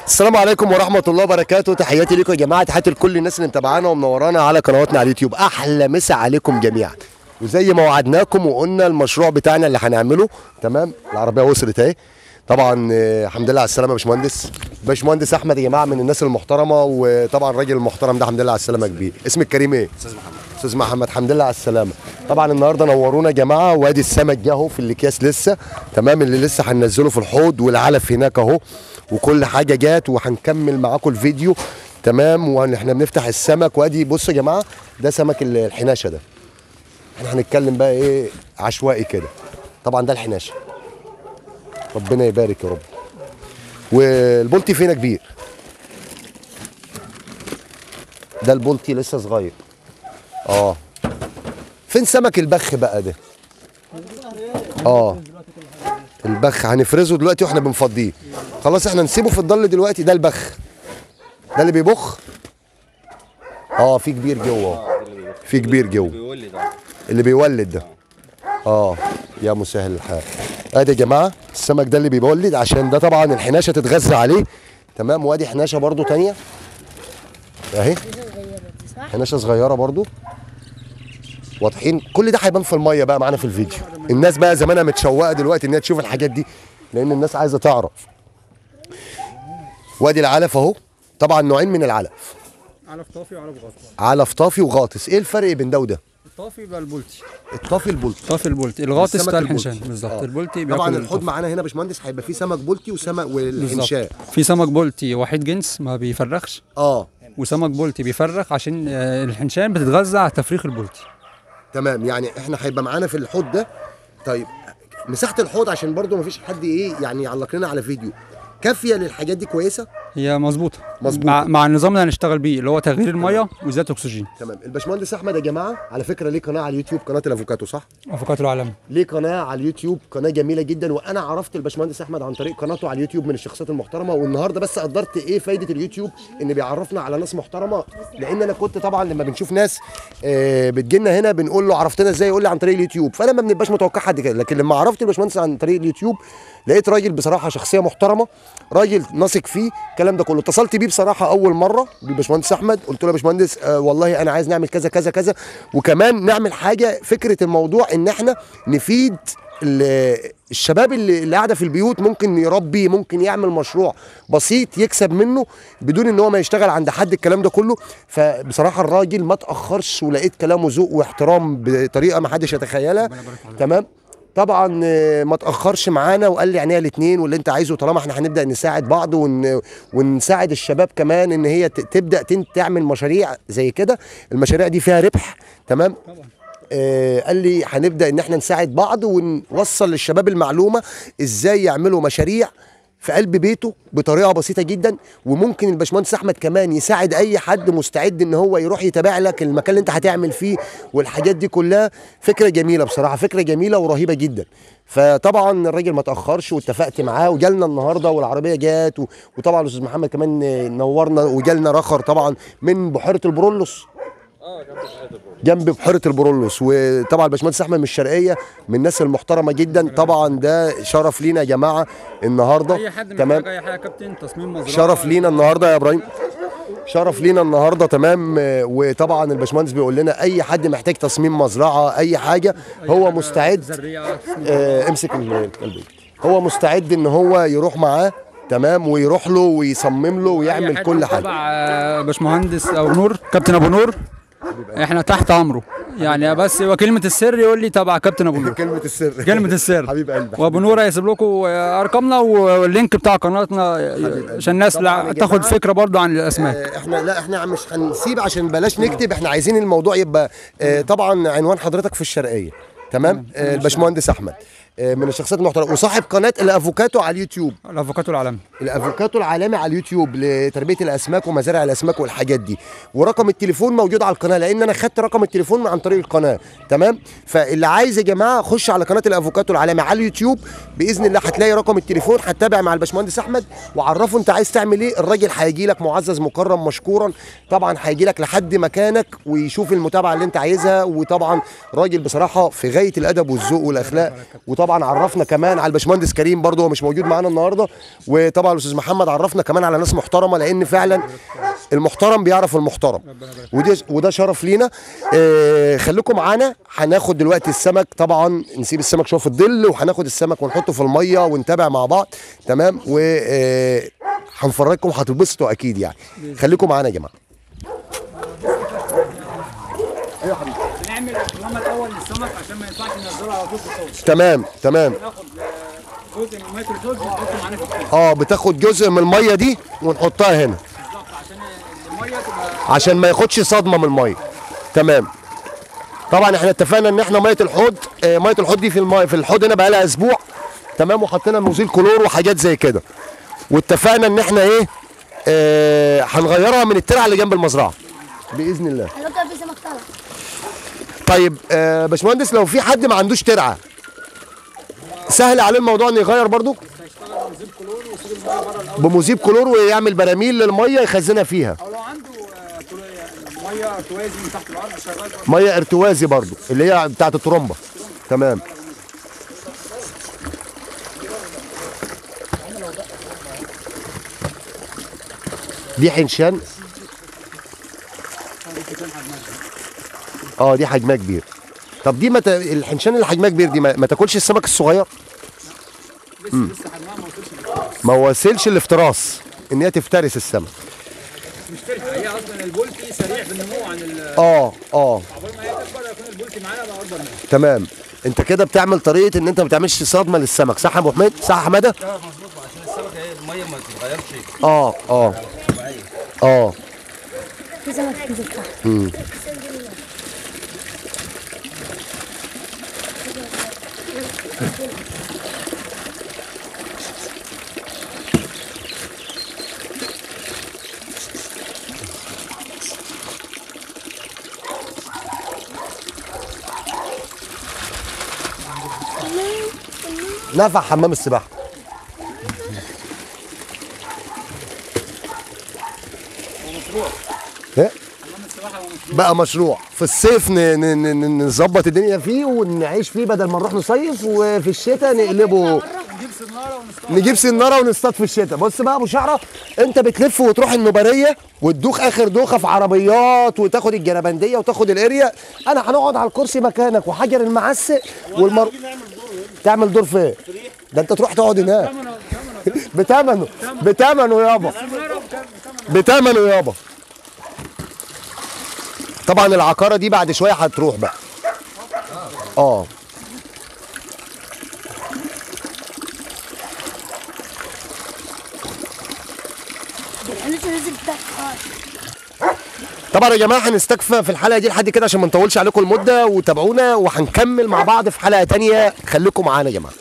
السلام عليكم ورحمة الله وبركاته تحياتي لكم يا جماعة تحياتي لكل الناس اللي متابعانا ومنورانا على قنواتنا على اليوتيوب أحلى مسا عليكم جميعا وزي ما وعدناكم وقلنا المشروع بتاعنا اللي هنعمله تمام العربية وصلت اهي طبعا آه، الحمد لله على السلامة يا باشمهندس باشمهندس أحمد يا جماعة من الناس المحترمة وطبعا الراجل المحترم ده الحمد لله على السلامة كبير اسمك كريم ايه؟ استاذ محمد استاذ محمد الحمد لله على السلامه طبعا النهارده نورونا يا جماعه وادي السمك جه اهو في الاكياس لسه تمام اللي لسه هننزله في الحوض والعلف هناك اهو وكل حاجه جات وهنكمل معاكم الفيديو تمام واحنا بنفتح السمك وادي بصوا يا جماعه ده سمك ال- الحناشه ده احنا هنتكلم بقى ايه عشوائي كده طبعا ده الحناشه ربنا يبارك يا رب والبولتي فينا كبير ده البولتي لسه صغير اه فين سمك البخ بقى ده اه البخ هنفرزه دلوقتي واحنا بنفضيه خلاص احنا نسيبه في الضل دلوقتي ده البخ ده اللي بيبخ اه في كبير جوه اهو. في كبير جوه بيقول لي ده اللي بيولد ده اه يا مسهل الحال ادي يا جماعه السمك ده اللي بيولد عشان ده طبعا الحناشه تتغذى عليه تمام وادي حناشه برضو تانية اهي حناشه صغيره برضو واضحين كل ده هيبان في الميه بقى معانا في الفيديو الناس بقى زمانها متشوقه دلوقتي ان هي تشوف الحاجات دي لان الناس عايزه تعرف وادي العلف اهو طبعا نوعين من العلف علف طافي وعلف غطس علف طافي وغاطس ايه الفرق بين ده وده الطافي يبقى البولتي الطافي البلطي طافي البولتي الغاطس والسمك بتاع البلطي. الحنشان بالظبط آه. البولتي طبعا بياكل الحوض الطافي. معانا هنا يا باشمهندس هيبقى فيه سمك بلطي وسمك بالظبط والحنشاء في سمك بولتي وحيد جنس ما بيفرخش اه وسمك بولتي بيفرخ عشان آه، الحنشان بتتغذى على تفريخ البولتي تمام يعني احنا هيبقى معانا في الحوض ده طيب مساحه الحوض عشان برضو مفيش حد ايه يعني يعلق لنا على فيديو كافيه للحاجات دي كويسه هي مظبوطه مظبوطة. مع, مع النظام اللي هنشتغل بيه اللي هو تغيير الميه وزياده الاكسجين تمام الباشمهندس احمد يا جماعه على فكره ليه قناه على اليوتيوب قناه الافوكاتو صح افوكاتو العالمي ليه قناه على اليوتيوب قناه جميله جدا وانا عرفت الباشمهندس احمد عن طريق قناته على اليوتيوب من الشخصيات المحترمه والنهارده بس قدرت ايه فايده اليوتيوب ان بيعرفنا على ناس محترمه لان انا كنت طبعا لما بنشوف ناس آه بتجينا هنا بنقول له عرفتنا ازاي يقول لي عن طريق اليوتيوب فانا ما بنبقاش متوقع حد كده لكن لما عرفت الباشمهندس عن طريق اليوتيوب لقيت راجل بصراحه شخصيه محترمه راجل ناثق فيه الكلام ده كله اتصلت بيه بصراحه اول مره بالباشمهندس احمد قلت له يا باشمهندس آه والله انا عايز نعمل كذا كذا كذا وكمان نعمل حاجه فكره الموضوع ان احنا نفيد ال- الشباب اللي اللي قاعده في البيوت ممكن يربي ممكن يعمل مشروع بسيط يكسب منه بدون ان هو ما يشتغل عند حد الكلام ده كله فبصراحه الراجل ما تاخرش ولقيت كلامه ذوق واحترام بطريقه ما حدش يتخيلها تمام طبعا آه، ما تاخرش معانا وقال لي عينيا الاثنين واللي انت عايزه طالما احنا هنبدا نساعد بعض ون... ونساعد الشباب كمان ان هي ت- تبدا تن- تعمل مشاريع زي كده المشاريع دي فيها ربح تمام آه قال لي هنبدا ان احنا نساعد بعض ونوصل للشباب المعلومه ازاي يعملوا مشاريع في قلب بيته بطريقه بسيطه جدا وممكن الباشمهندس احمد كمان يساعد اي حد مستعد ان هو يروح يتابع لك المكان اللي انت هتعمل فيه والحاجات دي كلها فكره جميله بصراحه فكره جميله ورهيبه جدا فطبعا الراجل ما تاخرش واتفقت معاه وجالنا النهارده والعربيه جات و- وطبعا الاستاذ محمد كمان آه، نورنا وجالنا رخر طبعا من بحيره البرولوس جنب بحيره البرولوس وطبعا الباشمهندس احمد من الشرقيه من الناس المحترمه جدا طبعا ده شرف لينا يا جماعه النهارده اي حد تمام محتاج اي حاجه يا كابتن تصميم مزرعه شرف لينا النهارده يا ابراهيم شرف لينا النهارده تمام آه، وطبعا الباشمهندس بيقول لنا اي حد محتاج تصميم مزرعه اي حاجه هو مستعد زريعه تصميم آه، امسك الكلب هو مستعد ان هو يروح معاه تمام ويروح له ويصمم له أي ويعمل حد كل حاجه تبع آه، باشمهندس ابو نور كابتن ابو نور احنا تحت امره يعني بس هو كلمه السر يقول لي تبع كابتن ابو نور كلمه السر كلمه السر حبيب قلبي وابو نور هيسيب لكم ارقامنا واللينك بتاع قناتنا عشان الناس طبعاً لا يا تاخد جماعة، فكره برضو عن الاسماك آه، احنا لا احنا مش هنسيب عشان بلاش نكتب احنا عايزين الموضوع يبقى آه، طبعا عنوان حضرتك في الشرقيه تمام آه، الباشمهندس احمد آه، من الشخصيات المحترمه وصاحب قناه الافوكاتو على اليوتيوب الافوكاتو العالمي الافوكاتو العالمي على اليوتيوب لتربيه الاسماك ومزارع الاسماك والحاجات دي ورقم التليفون موجود على القناه لان انا خدت رقم التليفون عن طريق القناه تمام فاللي عايز يا جماعه خش على قناه الافوكاتو العالمي على اليوتيوب باذن الله هتلاقي رقم التليفون هتتابع مع الباشمهندس احمد وعرفه انت عايز تعمل ايه الراجل هيجي لك معزز مكرم مشكورا طبعا هيجي لك لحد مكانك ويشوف المتابعه اللي انت عايزها وطبعا راجل بصراحه في غايه الادب والذوق والاخلاق وطبعا طبعا عرفنا كمان على الباشمهندس كريم برضه هو مش موجود معانا النهارده وطبعا الاستاذ محمد عرفنا كمان على ناس محترمه لان فعلا المحترم بيعرف المحترم ودي وده شرف لينا آه خليكم معانا هناخد دلوقتي السمك طبعا نسيب السمك شويه في الظل وهناخد السمك ونحطه في الميه ونتابع مع بعض تمام و آه، هنفرجكم هتتبسطوا اكيد يعني خليكم معانا يا جماعه بنعمل الحمام الاول للسمك عشان ما ينفعش ننزله على طول في الصوص تمام تمام ناخد جزء من ميه الحوض ونحطه معانا في الصوص اه بتاخد جزء من الميه دي ونحطها هنا بالظبط عشان الميه تبقى عشان ما ياخدش صدمه من الميه تمام طبعا احنا اتفقنا ان احنا ميه الحوض آه ميه الحوض دي في الميه في الحوض هنا بقى لها اسبوع تمام وحطينا مزيل كلور وحاجات زي كده واتفقنا ان احنا ايه آه هنغيرها من الترعه اللي جنب المزرعه باذن الله الوقت في سمك طلع طيب آه باشمهندس لو في حد ما عندوش ترعه سهل عليه الموضوع انه يغير برضو بمذيب كلور ويعمل براميل للميه يخزنها فيها او لو عنده آه، كلو- يعني ميه توازي من تحت الارض شغال برضه. ميه ارتوازي برضو اللي هي بتاعت الترومبه تمام دي حنشان اه دي حجمها كبير طب دي مت... الحنشان اللي حجمها كبير دي ما, ما تاكلش السمك الصغير لسه لسه حجمها ما وصلش للفراس. ما وصلش الافتراس ان هي تفترس السمك مش تلحق هي اصلا البولتي سريع في النمو عن ال- اه اه عقبال ما هي تكبر يكون البولتي معانا بقى اكبر منها تمام انت كده بتعمل طريقه ان انت ما بتعملش صدمه للسمك صح يا ابو حميد صح يا حماده اه مظبوط عشان السمكه هي الميه ما تتغيرش اه اه اه في سمك في تحت نفع حمام السباحه ايه بقى مشروع في الصيف ن- ن- ن- ن- نظبط الدنيا فيه ونعيش فيه بدل ما نروح نصيف وفي الشتاء نقلبه نجيب سناره ونصطاد نجيب سناره ونصطاد في الشتاء بص بقى يا ابو شعره انت بتلف وتروح النوباريه وتدوخ اخر دوخه في عربيات وتاخد الجربنديه وتاخد الاريا انا هنقعد على الكرسي مكانك وحجر المعسق والمر تعمل دور فين ده انت تروح تقعد هناك بتمنه بتمنه يابا بتمنه يابا طبعا العقاره دي بعد شويه هتروح بقى اه انا لسه نازل تحت طبعا يا جماعه هنستكفى في الحلقه دي لحد كده عشان ما نطولش عليكم المده وتابعونا وهنكمل مع بعض في حلقه تانية خليكم معانا يا جماعه